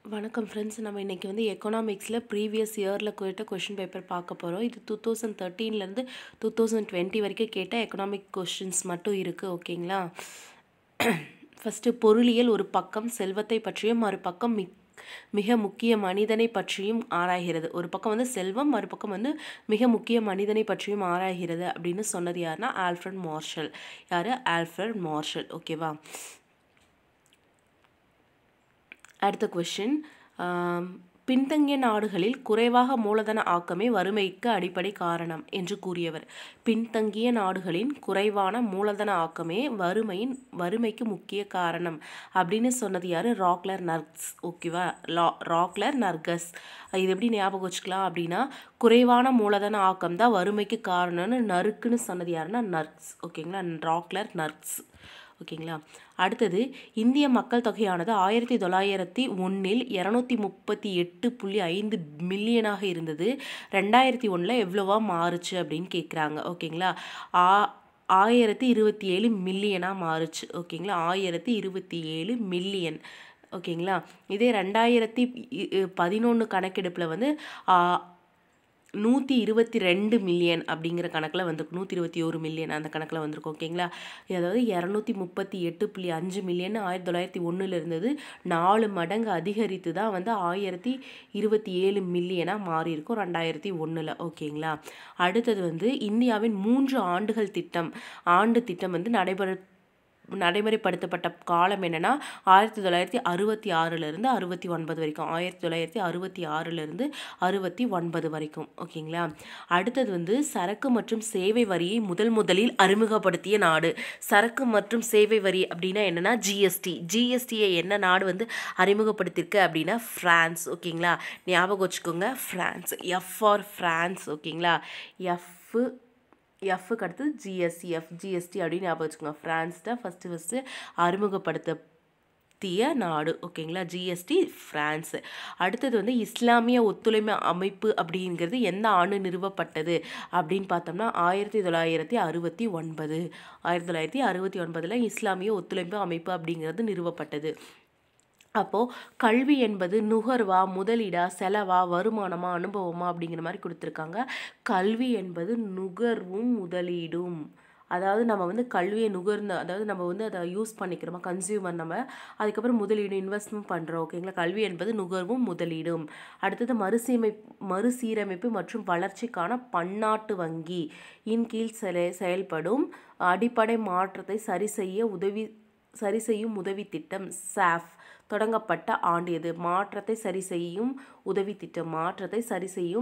வணக்கம் ஃப்ரெண்ட்ஸ் நம்ம இன்றைக்கி வந்து எக்கனாமிக்ஸில் ப்ரீவியஸ் இயரில் கேட்ட கொஷின் பேப்பர் பார்க்க போகிறோம் இது டூ தௌசண்ட் தேர்ட்டீன்லேருந்து டூ தௌசண்ட் டுவெண்ட்டி வரைக்கும் கேட்ட எக்கனாமிக் கொஷின்ஸ் மட்டும் இருக்குது ஓகேங்களா ஃபஸ்ட்டு பொருளியல் ஒரு பக்கம் செல்வத்தை பற்றியும் மறுபக்கம் மிக் மிக முக்கிய மனிதனை பற்றியும் ஆராய்கிறது ஒரு பக்கம் வந்து செல்வம் மறுபக்கம் வந்து மிக முக்கிய மனிதனை பற்றியும் ஆராய்கிறது அப்படின்னு சொன்னது யாருன்னா ஆல்ஃப்ரட் மார்ஷல் யார் ஆல்ஃப்ரட் மார்ஷல் ஓகேவா அடுத்த கொஷின் பின்தங்கிய நாடுகளில் குறைவாக மூலதன ஆக்கமே வறுமைக்கு அடிப்படை காரணம் என்று கூறியவர் பின்தங்கிய நாடுகளின் குறைவான மூலதன ஆக்கமே வறுமையின் வறுமைக்கு முக்கிய காரணம் அப்படின்னு சொன்னது யார் ராக்லர் நர்க்ஸ் ஓகேவா லா ராக்லர் நர்கஸ் இது எப்படி ஞாபகம் வச்சுக்கலாம் அப்படின்னா குறைவான மூலதன ஆக்கம் தான் வறுமைக்கு காரணம்னு நறுக்குன்னு சொன்னது யாருன்னா நர்க்ஸ் ஓகேங்களா ராக்லர் நர்க்ஸ் ஓகேங்களா அடுத்தது இந்திய மக்கள் தொகையானது ஆயிரத்தி தொள்ளாயிரத்தி ஒன்றில் இரநூத்தி முப்பத்தி எட்டு புள்ளி ஐந்து மில்லியனாக இருந்தது ரெண்டாயிரத்தி ஒன்றில் எவ்வளோவா மாறுச்சு அப்படின்னு கேட்குறாங்க ஓகேங்களா ஆ ஆயிரத்தி இருபத்தி ஏழு மில்லியனாக மாறுச்சு ஓகேங்களா ஆயிரத்தி இருபத்தி ஏழு மில்லியன் ஓகேங்களா இதே ரெண்டாயிரத்தி பதினொன்று கணக்கெடுப்பில் வந்து நூற்றி இருபத்தி ரெண்டு மில்லியன் அப்படிங்கிற கணக்கில் வந்திருக்கும் நூற்றி இருபத்தி ஒரு மில்லியன் அந்த கணக்கில் வந்திருக்கும் ஓகேங்களா அதாவது இரநூத்தி முப்பத்தி எட்டு புள்ளி அஞ்சு மில்லியன் ஆயிரத்தி தொள்ளாயிரத்தி ஒன்றில் இருந்தது நாலு மடங்கு அதிகரித்து தான் வந்து ஆயிரத்தி இருபத்தி ஏழு மில்லியனாக மாறி இருக்கும் ரெண்டாயிரத்தி ஒன்றில் ஓகேங்களா அடுத்தது வந்து இந்தியாவின் மூன்று ஆண்டுகள் திட்டம் ஆண்டு திட்டம் வந்து நடைபெற நடைமுறைப்படுத்தப்பட்ட காலம் என்னென்னா ஆயிரத்தி தொள்ளாயிரத்தி அறுபத்தி ஆறுலேருந்து அறுபத்தி ஒன்பது வரைக்கும் ஆயிரத்தி தொள்ளாயிரத்தி அறுபத்தி ஆறுலேருந்து அறுபத்தி ஒன்பது வரைக்கும் ஓகேங்களா அடுத்தது வந்து சரக்கு மற்றும் சேவை வரியை முதல் முதலில் அறிமுகப்படுத்திய நாடு சரக்கு மற்றும் சேவை வரி அப்படின்னா என்னென்னா ஜிஎஸ்டி ஜிஎஸ்டியை என்ன நாடு வந்து அறிமுகப்படுத்தியிருக்கு அப்படின்னா ஃப்ரான்ஸ் ஓகேங்களா ஞாபகம் வச்சுக்கோங்க ஃப்ரான்ஸ் எஃப் ஆர் ஃப்ரான்ஸ் ஓகேங்களா எஃப் எஃப்க்கு அடுத்து ஜிஎஸ்டி எஃப் ஜிஎஸ்டி அப்படின்னு ஞாபகம் வச்சுக்கோங்க ஃப்ரான்ஸ் தான் ஃபஸ்ட்டு ஃபஸ்ட்டு அறிமுகப்படுத்திய நாடு ஓகேங்களா ஜிஎஸ்டி ஃப்ரான்ஸ் அடுத்தது வந்து இஸ்லாமிய ஒத்துழைமை அமைப்பு அப்படிங்கிறது எந்த ஆண்டு நிறுவப்பட்டது அப்படின்னு பார்த்தோம்னா ஆயிரத்தி தொள்ளாயிரத்தி அறுபத்தி ஒன்பது ஆயிரத்தி தொள்ளாயிரத்தி அறுபத்தி ஒன்பதில் இஸ்லாமிய ஒத்துழைப்பு அமைப்பு அப்படிங்கிறது நிறுவப்பட்டது அப்போது கல்வி என்பது நுகர்வா முதலீடா செலவா வருமானமா அனுபவமா அப்படிங்கிற மாதிரி கொடுத்துருக்காங்க கல்வி என்பது நுகர்வும் முதலீடும் அதாவது நம்ம வந்து கல்வியை நுகர்ந்த அதாவது நம்ம வந்து அதை யூஸ் பண்ணிக்கிறோமா கன்சியூமர் நம்ம அதுக்கப்புறம் முதலீடு இன்வெஸ்ட்மெண்ட் பண்ணுறோம் ஓகேங்களா கல்வி என்பது நுகர்வும் முதலீடும் அடுத்தது மறுசீமை மறுசீரமைப்பு மற்றும் வளர்ச்சிக்கான பன்னாட்டு வங்கி இன் கீழ் செல செயல்படும் அடிப்படை மாற்றத்தை சரி செய்ய உதவி சரி செய்யும் உதவி திட்டம் சாஃப் தொடங்கப்பட்ட ஆண்டு எது மாற்றத்தை சரி செய்யும் உதவி திட்டம் மாற்றத்தை சரி செய்யும்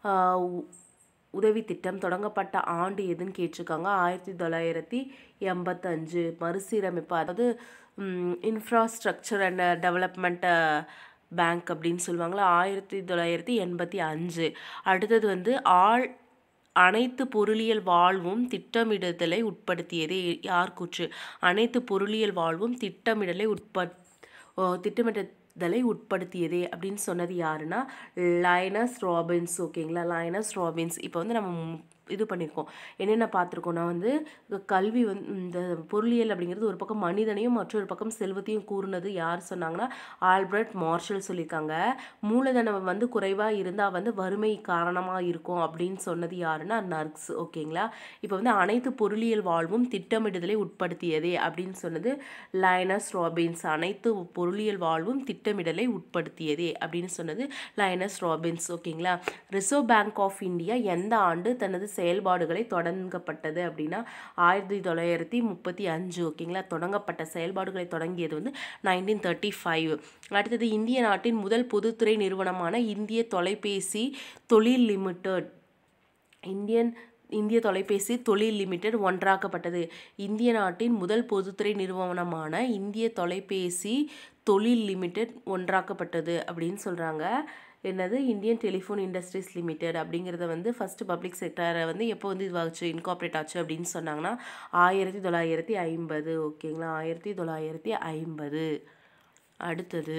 உதவி திட்டம் தொடங்கப்பட்ட ஆண்டு எதுன்னு கேட்டிருக்காங்க ஆயிரத்தி தொள்ளாயிரத்தி எண்பத்தஞ்சு மறுசீரமைப்பு அதாவது இன்ஃப்ராஸ்ட்ரக்சர் அண்ட் டெவலப்மெண்ட் பேங்க் அப்படின்னு சொல்லுவாங்களா ஆயிரத்தி தொள்ளாயிரத்தி எண்பத்தி அஞ்சு அடுத்தது வந்து ஆள் அனைத்து பொருளியல் வாழ்வும் திட்டமிடுதலை உட்படுத்தியதே யார் கூற்று அனைத்து பொருளியல் வாழ்வும் திட்டமிடலை உட்பட் திட்டமிடுதலை உட்படுத்தியதே அப்படின்னு சொன்னது யாருன்னா லைனஸ் ராபின்ஸ் ஓகேங்களா லைனஸ் ராபின்ஸ் இப்போ வந்து நம்ம இது பண்ணியிருக்கோம் என்னென்ன பார்த்துருக்கோம்னா வந்து கல்வி வந்து இந்த பொருளியல் அப்படிங்கிறது ஒரு பக்கம் மனிதனையும் மற்றொரு பக்கம் செல்வத்தையும் கூறுனது யார் சொன்னாங்கன்னா ஆல்பர்ட் மார்ஷல் சொல்லியிருக்காங்க மூலதனம் வந்து குறைவாக இருந்தால் வந்து வறுமை காரணமாக இருக்கும் அப்படின்னு சொன்னது யாருன்னா நர்க்ஸ் ஓகேங்களா இப்போ வந்து அனைத்து பொருளியல் வாழ்வும் திட்டமிடுதலை உட்படுத்தியதே அப்படின்னு சொன்னது லைனஸ் ராபின்ஸ் அனைத்து பொருளியல் வாழ்வும் திட்டமிடலை உட்படுத்தியதே அப்படின்னு சொன்னது லைனஸ் ராபின்ஸ் ஓகேங்களா ரிசர்வ் பேங்க் ஆஃப் இந்தியா எந்த ஆண்டு தனது செயல்பாடுகளை தொடங்கப்பட்டது அப்படின்னா ஆயிரத்தி தொள்ளாயிரத்தி முப்பத்தி அஞ்சு ஓகேங்களா தொடங்கப்பட்ட செயல்பாடுகளை தொடங்கியது வந்து நைன்டீன் தேர்ட்டி ஃபைவ் அடுத்தது இந்திய நாட்டின் முதல் பொதுத்துறை நிறுவனமான இந்திய தொலைபேசி தொழில் லிமிடெட் இந்தியன் இந்திய தொலைபேசி தொழில் லிமிடெட் ஒன்றாக்கப்பட்டது இந்திய நாட்டின் முதல் பொதுத்துறை நிறுவனமான இந்திய தொலைபேசி தொழில் லிமிடெட் ஒன்றாக்கப்பட்டது அப்படின்னு சொல்கிறாங்க என்னது இந்தியன் டெலிஃபோன் இண்டஸ்ட்ரீஸ் லிமிடெட் அப்படிங்கிறத வந்து ஃபஸ்ட்டு பப்ளிக் செக்டரை வந்து எப்போ வந்து இதுவாச்சு இன்கார்ப்ரேட் ஆச்சு அப்படின்னு சொன்னாங்கன்னா ஆயிரத்தி தொள்ளாயிரத்தி ஐம்பது ஓகேங்களா ஆயிரத்தி தொள்ளாயிரத்தி ஐம்பது அடுத்தது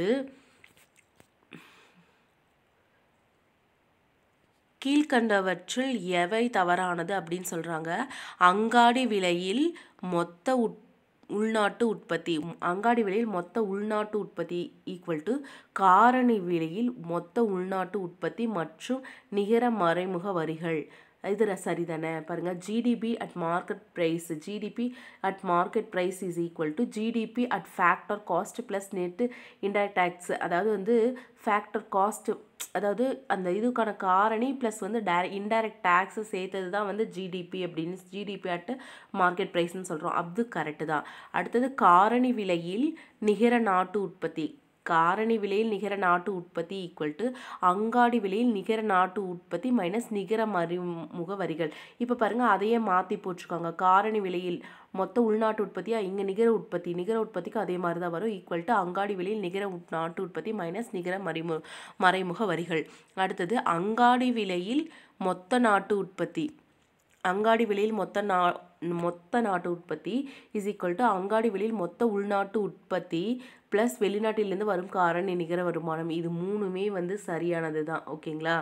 கீழ்கண்டவற்றில் எவை தவறானது அப்படின்னு சொல்கிறாங்க அங்காடி விலையில் மொத்த உட் உள்நாட்டு உற்பத்தி அங்காடி விலையில் மொத்த உள்நாட்டு உற்பத்தி ஈக்குவல் டு காரணி விலையில் மொத்த உள்நாட்டு உற்பத்தி மற்றும் நிகர மறைமுக வரிகள் இது ர- சரிதானே பாருங்க GDP at market price GDP at market price is equal to GDP at factor cost plus net indirect tax அதாவது வந்து ஃபேக்டர் காஸ்ட் அதாவது அந்த இதுக்கான காரணி ப்ளஸ் வந்து டேர இன்டைரக்ட் டேக்ஸை சேர்த்தது தான் வந்து ஜிடிபி அப்படின்னு ஜிடிபி அட் மார்க்கெட் ப்ரைஸ்னு சொல்கிறோம் அது கரெக்டு தான் அடுத்தது காரணி விலையில் நிகர நாட்டு உற்பத்தி காரணி விலையில் நிகர நாட்டு உற்பத்தி ஈக்குவல் டு அங்காடி விலையில் நிகர நாட்டு உற்பத்தி மைனஸ் நிகர மறைமுக வரிகள் இப்போ பாருங்க அதையே மாற்றி போட்டிருக்காங்க காரணி விலையில் மொத்த உள்நாட்டு உற்பத்தியா இங்கே நிகர உற்பத்தி நிகர உற்பத்திக்கு அதே மாதிரி தான் வரும் ஈக்குவல் டு அங்காடி விலையில் நிகர உட்- நாட்டு உற்பத்தி மைனஸ் நிகர மறைமு மறைமுக வரிகள் அடுத்தது அங்காடி விலையில் மொத்த நாட்டு உற்பத்தி அங்காடி விலையில் மொத்த நா மொத்த நாட்டு உற்பத்தி இஸ் ஈக்குவல் டு அங்காடி விலையில் மொத்த உள்நாட்டு உற்பத்தி ப்ளஸ் வெளிநாட்டிலிருந்து வரும் காரணி நிகர வருமானம் இது மூணுமே வந்து சரியானது தான் ஓகேங்களா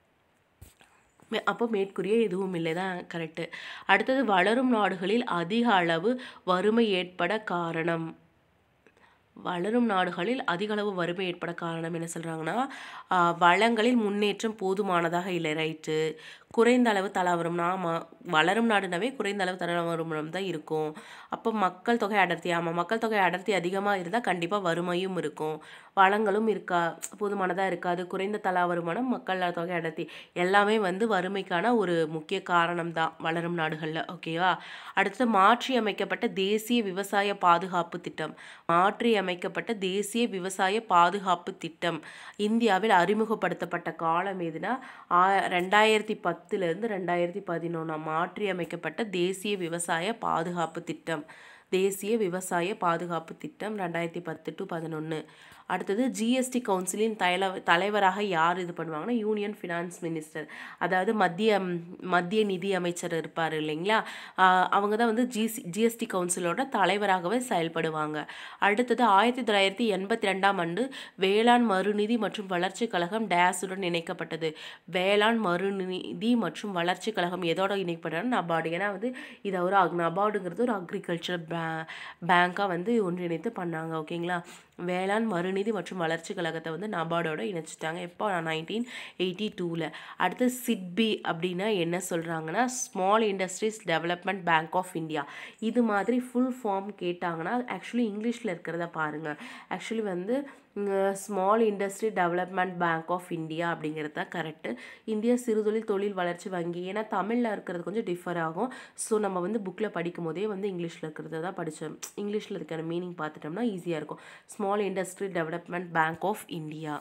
மே- அப்போ மேற்கூறிய எதுவும் இல்லை தான் கரெக்டு அடுத்தது வளரும் நாடுகளில் அதிக அளவு வறுமை ஏற்பட காரணம் வளரும் நாடுகளில் அதிக அளவு வறுமை ஏற்பட காரணம் என்ன சொல்கிறாங்கன்னா வளங்களில் முன்னேற்றம் போதுமானதாக இல்லை ரைட்டு குறைந்த அளவு தலாவரம் ஆமாம் வளரும் நாடுனாவே குறைந்த அளவு தலாவரம் தான் இருக்கும் அப்போ மக்கள் தொகை அடர்த்தி ஆமாம் மக்கள் தொகை அடர்த்தி அதிகமாக இருந்தால் கண்டிப்பாக வறுமையும் இருக்கும் வளங்களும் இருக்கா போதுமானதாக இருக்காது குறைந்த தலா வருமானம் மக்கள் தொகை அடர்த்தி எல்லாமே வந்து வறுமைக்கான ஒரு முக்கிய காரணம் தான் வளரும் நாடுகளில் ஓகேவா அடுத்து மாற்றி அமைக்கப்பட்ட தேசிய விவசாய பாதுகாப்பு திட்டம் மாற்றி அமைக்கப்பட்ட தேசிய விவசாய பாதுகாப்பு திட்டம் இந்தியாவில் அறிமுகப்படுத்தப்பட்ட காலம் எதுனா ஆ ரெண்டாயிரத்தி பத்துலேருந்து ரெண்டாயிரத்தி பதினொன்றாம் மாற்றி அமைக்கப்பட்ட தேசிய விவசாய பாதுகாப்பு திட்டம் தேசிய விவசாய பாதுகாப்பு திட்டம் ரெண்டாயிரத்தி பத்து டு பதினொன்று அடுத்தது ஜிஎஸ்டி கவுன்சிலின் தலை தலைவராக யார் இது பண்ணுவாங்கன்னா யூனியன் ஃபினான்ஸ் மினிஸ்டர் அதாவது மத்திய ம், மத்திய நிதி அமைச்சர் இருப்பார் இல்லைங்களா ஆஹ் அவங்க தான் வந்து ஜிசி ஜிஎஸ்டி கவுன்சிலோட தலைவராகவே செயல்படுவாங்க அடுத்தது ஆயிரத்தி தொள்ளாயிரத்தி எண்பத்தி ரெண்டாம் ஆண்டு வேளாண் மறுநிதி மற்றும் வளர்ச்சி கழகம் டேஸுடன் இணைக்கப்பட்டது வேளாண் மறுநிதி மற்றும் வளர்ச்சி கழகம் எதோட இணைக்கப்பட்டது நபார்டு ஏன்னா வந்து இதை ஒரு அக்- நபார்டுங்கிறது ஒரு அக்ரிகல்ச்சர் பே பேங்காக வந்து ஒன்றிணைத்து பண்ணாங்க ஓகேங்களா வேளாண் மறுநிதி மற்றும் வளர்ச்சி கழகத்தை வந்து நபார்டோட இணைச்சிட்டாங்க எப்போ நைன்டீன் எயிட்டி டூவில் அடுத்து சிட்பி அப்படின்னா என்ன சொல்கிறாங்கன்னா Small Industries Development Bank of India இது மாதிரி ஃபுல் ஃபார்ம் கேட்டாங்கன்னா ஆக்சுவலி இங்கிலீஷில் இருக்கிறத பாருங்கள் ஆக்சுவலி வந்து Small Industry Development Bank of India அப்படிங்கிறது தான் கரெக்டு இந்திய சிறுதொழில் தொழில் வளர்ச்சி வங்கி ஏன்னா தமிழில் இருக்கிறது கொஞ்சம் டிஃபர் ஆகும் ஸோ நம்ம வந்து புக்கில் படிக்கும் போதே வந்து இங்கிலீஷில் இருக்கிறத தான் படித்தோம் இங்கிலீஷில் இருக்கிற மீனிங் பார்த்துட்டோம்னா ஈஸியாக இருக்கும் Small Industry Development Bank of India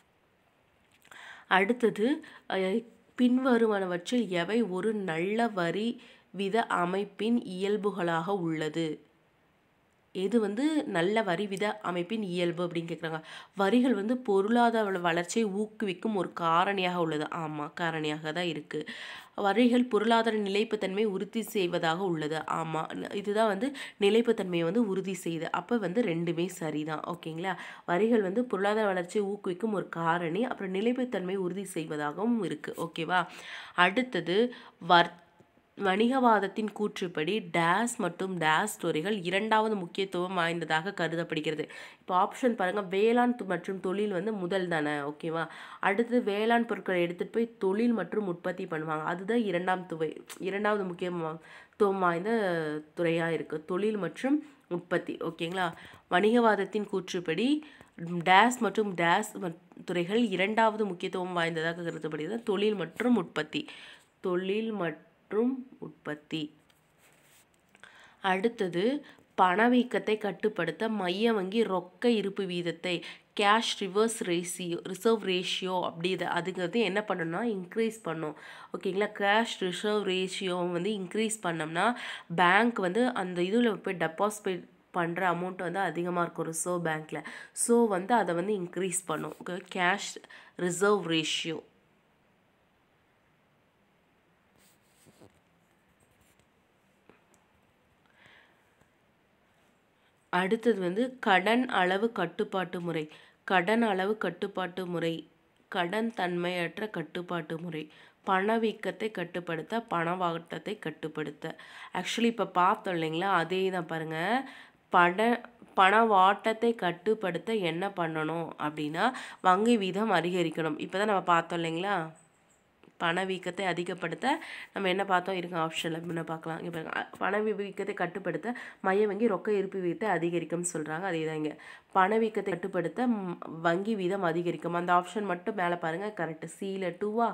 அடுத்தது அஹ், பின்வருவனவற்றில் எவை ஒரு நல்ல வரி வித அமைப்பின் இயல்புகளாக உள்ளது எது வந்து நல்ல வரி வித அமைப்பின் இயல்பு அப்படின்னு கேட்குறாங்க வரிகள் வந்து பொருளாதார வளர்ச்சியை ஊக்குவிக்கும் ஒரு காரணியாக உள்ளது ஆமாம் காரணியாக தான் இருக்குது வரிகள் பொருளாதார நிலைப்புத்தன்மையை உறுதி செய்வதாக உள்ளது ஆமாம் இதுதான் வந்து நிலைப்புத்தன்மையை வந்து உறுதி செய்யுது அப்போ வந்து ரெண்டுமே சரிதான் ஓகேங்களா வரிகள் வந்து பொருளாதார வளர்ச்சியை ஊக்குவிக்கும் ஒரு காரணி அப்புறம் நிலைப்புத்தன்மையை உறுதி செய்வதாகவும் இருக்குது ஓகேவா அடுத்தது வர் வணிகவாதத்தின் கூற்றுப்படி டேஸ் மற்றும் டேஸ் துறைகள் இரண்டாவது முக்கியத்துவம் வாய்ந்ததாக கருதப்படுகிறது இப்போ ஆப்ஷன் பாருங்கள் வேளாண் து- மற்றும் தொழில் வந்து முதல் தானே ஓகேவா அடுத்து வேளாண் பொருட்களை எடுத்துகிட்டு போய் தொழில் மற்றும் உற்பத்தி பண்ணுவாங்க அதுதான் இரண்டாம் துவை இரண்டாவது முக்கியத்துவம் வாய்ந்த துறையாக இருக்குது தொழில் மற்றும் உற்பத்தி ஓகேங்களா வணிகவாதத்தின் கூற்றுப்படி டேஸ் மற்றும் டேஸ் மற்- துறைகள் இரண்டாவது முக்கியத்துவம் வாய்ந்ததாக கருதப்படுகிறது தொழில் மற்றும் உற்பத்தி தொழில் மற்றும் உற்பத்தி அடுத்தது பணவீக்கத்தை கட்டுப்படுத்த மைய வங்கி ரொக்க இருப்பு வீதத்தை cash reverse ratio reserve ratio அப்படி இது அதுங்கிறது என்ன பண்ணணும்னா இன்க்ரீஸ் பண்ணும் ஓகேங்களா கேஷ் ரிசர்வ் ரேஷியோ வந்து இன்க்ரீஸ் பண்ணோம்னா பேங்க் வந்து அந்த இதில் போய் டெபாசிட் பண்ணுற அமௌண்ட் வந்து அதிகமாக இருக்கும் ரிசர்வ் பேங்க்கில் ஸோ வந்து அதை வந்து இன்க்ரீஸ் பண்ணும் ஓகே கேஷ் ரிசர்வ் ரேஷியோ அடுத்தது வந்து கடன் அளவு கட்டுப்பாட்டு முறை கடன் அளவு கட்டுப்பாட்டு முறை கடன் தன்மையற்ற கட்டுப்பாட்டு முறை பணவீக்கத்தை கட்டுப்படுத்த பணவாட்டத்தை கட்டுப்படுத்த ஆக்சுவலி இப்போ பார்த்தோம் இல்லைங்களா அதே தான் பாருங்கள் பண பணவாட்டத்தை கட்டுப்படுத்த என்ன பண்ணணும் அப்படின்னா வங்கி வீதம் அதிகரிக்கணும் இப்போ தான் நம்ம பார்த்தோம் இல்லைங்களா பணவீக்கத்தை அதிகப்படுத்த நம்ம என்ன பார்த்தோம் இருக்க ஆப்ஷனில் முன்ன பார்க்கலாம் இங்கே பாருங்க அ- பணவீக்கத்தை கட்டுப்படுத்த மைய வங்கி ரொக்க இருப்பு வீதத்தை அதிகரிக்கும்னு சொல்கிறாங்க அதே தான் இங்கே பணவீக்கத்தை கட்டுப்படுத்த ம், வங்கி வீதம் அதிகரிக்கும் அந்த ஆப்ஷன் மட்டும் மேலே பாருங்கள் கரெக்டு சியில் டூவா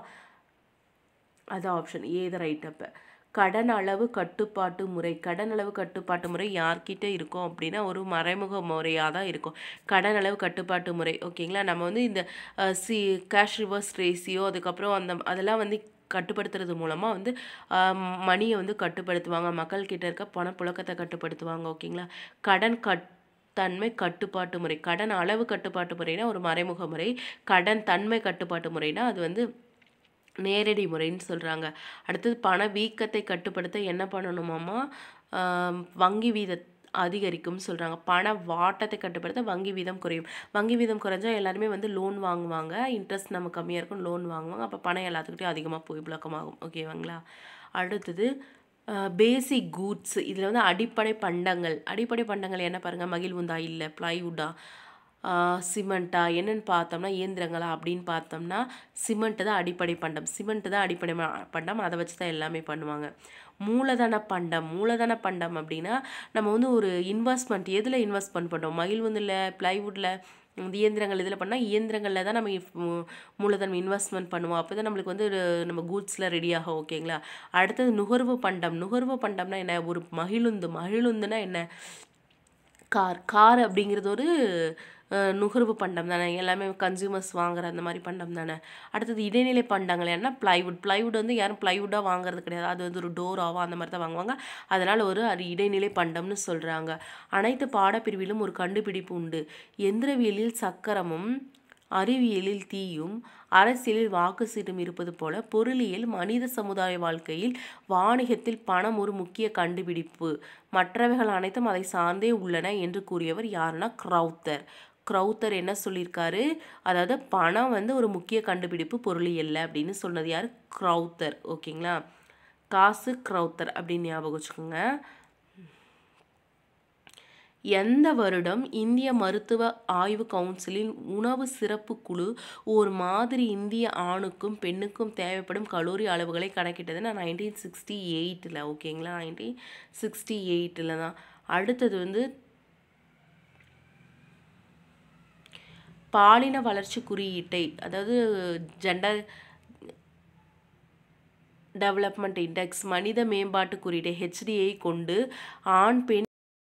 அது ஆப்ஷன் ஏ தான் ரைட் அப்போ கடன் அளவு கட்டுப்பாட்டு முறை கடன் அளவு கட்டுப்பாட்டு முறை யார்கிட்ட இருக்கும் அப்படின்னா ஒரு மறைமுக முறையாக தான் இருக்கும் கடன் அளவு கட்டுப்பாட்டு முறை ஓகேங்களா நம்ம வந்து இந்த அஹ், சி கேஷ் ரிவர்ஸ் ரேசியோ அதுக்கப்புறம் அந்த அதெல்லாம் வந்து கட்டுப்படுத்துறது மூலமாக வந்து மணியை வந்து கட்டுப்படுத்துவாங்க மக்கள்கிட்ட இருக்க பணப்புழக்கத்தை கட்டுப்படுத்துவாங்க ஓகேங்களா கடன் கட் தன்மை கட்டுப்பாட்டு முறை கடன் அளவு கட்டுப்பாட்டு முறைனா ஒரு மறைமுக முறை கடன் தன்மை கட்டுப்பாட்டு முறைனா அது வந்து நேரடி முறைன்னு சொல்கிறாங்க அடுத்தது பண வீக்கத்தை கட்டுப்படுத்த என்ன பண்ணணுமாமா ஆம், வங்கி வீத அதிகரிக்கும்னு சொல்கிறாங்க பண வாட்டத்தை கட்டுப்படுத்த வங்கி வீதம் குறையும் வங்கி வீதம் குறைஞ்சா எல்லாருமே வந்து லோன் வாங்குவாங்க இன்ட்ரெஸ்ட் நம்ம கம்மியாக இருக்கும் லோன் வாங்குவாங்க அப்போ பணம் எல்லாத்துக்கிட்டையும் அதிகமாக போய் புழக்கமாகும் ஓகேவாங்களா அடுத்தது பேசிக் கூட்ஸ் இதில் வந்து அடிப்படை பண்டங்கள் அடிப்படை பண்டங்கள் என்ன பாருங்கள் மகிழ்வுந்தா இல்லை ப்ளைவுட்டா சிமெண்ட்டா என்னன்னு பார்த்தோம்னா இயந்திரங்களா அப்படின்னு பார்த்தோம்னா சிமெண்ட்டு தான் அடிப்படை பண்டம் சிமெண்ட்டு தான் அடிப்படை ம- பண்டம் அதை வச்சு தான் எல்லாமே பண்ணுவாங்க மூலதன பண்டம் மூலதன பண்டம் அப்படின்னா நம்ம வந்து ஒரு இன்வெஸ்ட்மெண்ட் எதில் இன்வெஸ்ட்மெண்ட் பண்ணுறோம் மகிழ்வுந்தில் ப்ளைவுட்டில் இயந்திரங்கள் இதில் பண்ணால் இயந்திரங்களில் தான் நம்ம இஃப்- மூ- மூலதனம் இன்வெஸ்ட்மெண்ட் பண்ணுவோம் அப்போ தான் நம்மளுக்கு வந்து ஒரு நம்ம கூட்ஸில் ரெடி ஆகும் ஓகேங்களா அடுத்தது நுகர்வு பண்டம் நுகர்வு பண்டம்னா என்ன ஒரு மகிழுந்து மகிழுந்துனா என்ன கார் கார் அப்படிங்கிறது ஒரு அஹ், நுகர்வு பண்டம் தானே எல்லாமே கன்சியூமர்ஸ் வாங்குற அந்த மாதிரி பண்டம் தானே அடுத்தது இடைநிலை பண்டங்கள் என்ன பிளைவுட் பிளைவுட் வந்து யாரும் பிளைவுட்டாக வாங்குறது கிடையாது அது வந்து ஒரு டோராவோ அந்த மாதிரி தான் வாங்குவாங்க அதனால் ஒரு அது இடைநிலை பண்டம்னு சொல்கிறாங்க அனைத்து பாடப்பிரிவிலும் ஒரு கண்டுபிடிப்பு உண்டு எந்திரவியலில் சக்கரமும் அறிவியலில் தீயும் அரசியலில் வாக்கு சீட்டும் இருப்பது போல பொருளியல் மனித சமுதாய வாழ்க்கையில் வாணிகத்தில் பணம் ஒரு முக்கிய கண்டுபிடிப்பு மற்றவைகள் அனைத்தும் அதை சார்ந்தே உள்ளன என்று கூறியவர் யாருன்னா க்ரௌத்தர் க்ரௌத்தர் என்ன சொல்லியிருக்காரு அதாவது பணம் வந்து ஒரு முக்கிய கண்டுபிடிப்பு பொருளியல்ல அப்படின்னு சொன்னது யார் க்ரௌத்தர் ஓகேங்களா காசு க்ரௌத்தர் அப்படின்னு ஞாபகம் வச்சுக்கோங்க எந்த வருடம் இந்திய மருத்துவ ஆய்வு கவுன்சிலின் உணவு சிறப்பு குழு ஒரு மாதிரி இந்திய ஆணுக்கும் பெண்ணுக்கும் தேவைப்படும் கலோரி அளவுகளை கணக்கிட்டதுன்னா நைன்டீன் சிக்ஸ்டி எயிட்டில் ஓகேங்களா நைன்டீன் சிக்ஸ்டி எயிட்டில் தான் அடுத்தது வந்து பாலின வளர்ச்சி குறியீட்டை அதாவது ஜெண்டர் டெவலப்மெண்ட் இண்டெக்ஸ் மனித மேம்பாட்டு குறியீட்டை ஹெச்டிஐ கொண்டு ஆண் பெண்